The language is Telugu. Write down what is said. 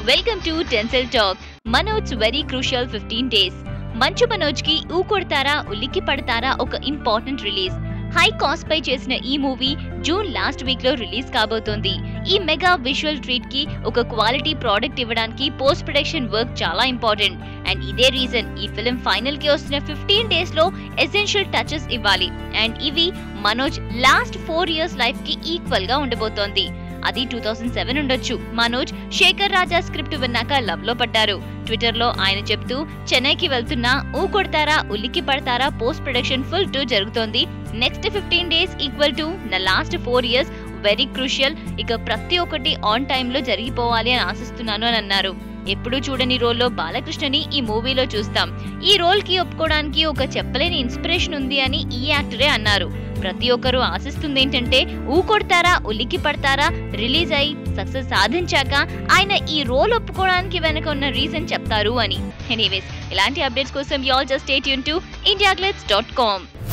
వెల్కమ్ టు టెన్సెల్ talk Manoj very crucial fifteen days Manchu Manoj కి ఊ కొడతారా ఉలిక్కి పడతారా ఒక ఇంపార్టెంట్ రిలీజ్ హై కాస్ట్ పై చేసిన ఈ మూవీ జూన్ లాస్ట్ వీక్ లో రిలీజ్ కాబోతోంది ఈ మెగా విజువల్ ట్రీట్ కి ఒక క్వాలిటీ ప్రోడక్ట్ ఇవ్వడానికి పోస్ట్ ప్రొడక్షన్ వర్క్ చాలా ఇంపార్టెంట్ అండ్ ఇదే రీజన్ ఈ ఫిల్మ్ ఫైనల్ కి వస్తున్న ఫిఫ్టీన్ డేస్ లో ఎసెన్షియల్ టచెస్ ఇవ్వాలి అండ్ ఇవి Manoj last four years life కి ఈక్వల్ గా ఉండబోతోంది అది టూ థౌసండ్ సెవెన్ ఉండొచ్చు మనోజ్ శేఖర్ రాజా స్క్రిప్ట్ విన్నాక లవ్ లో పడ్డారు ట్విట్టర్ లో ఆయన చెప్తూ చెన్నైకి వెళ్తున్నా ఊ కొడతారా ఉలిక్కి పడతారా పోస్ట్ ప్రొడక్షన్ ఫుల్ టూ జరుగుతోంది next fifteen days equal to నా last four years very crucial ఇక ప్రతి ఒక్కటి ఆన్ టైమ్ లో జరిగిపోవాలి అని ఆశిస్తున్నాను అని అన్నారు ఎప్పుడూ చూడని రోల్లో బాలకృష్ణని ఈ మూవీలో చూస్తాం ఈ రోల్ కి ఒప్పుకోవడానికి ఒక చెప్పలేని ఇన్స్పిరేషన్ ఉంది అని ఈ యాక్టరే అన్నారు ప్రతి ఒక్కరూ ఆశిస్తుంది ఏంటంటే ఊ కొడతారా ఉలికి పడతారా రిలీజ్ అయి సక్సెస్ సాధించాక ఆయన ఈ రోల్ ఒప్పుకోవడానికి వెనక ఉన్న రీజన్ చెప్తారు అని ఎనీవేస్ ఇలాంటి అప్డేట్స్ కోసం యాల్ జస్ట్ స్టేట్ యూన్ టు ఇండియా డాట్ కామ్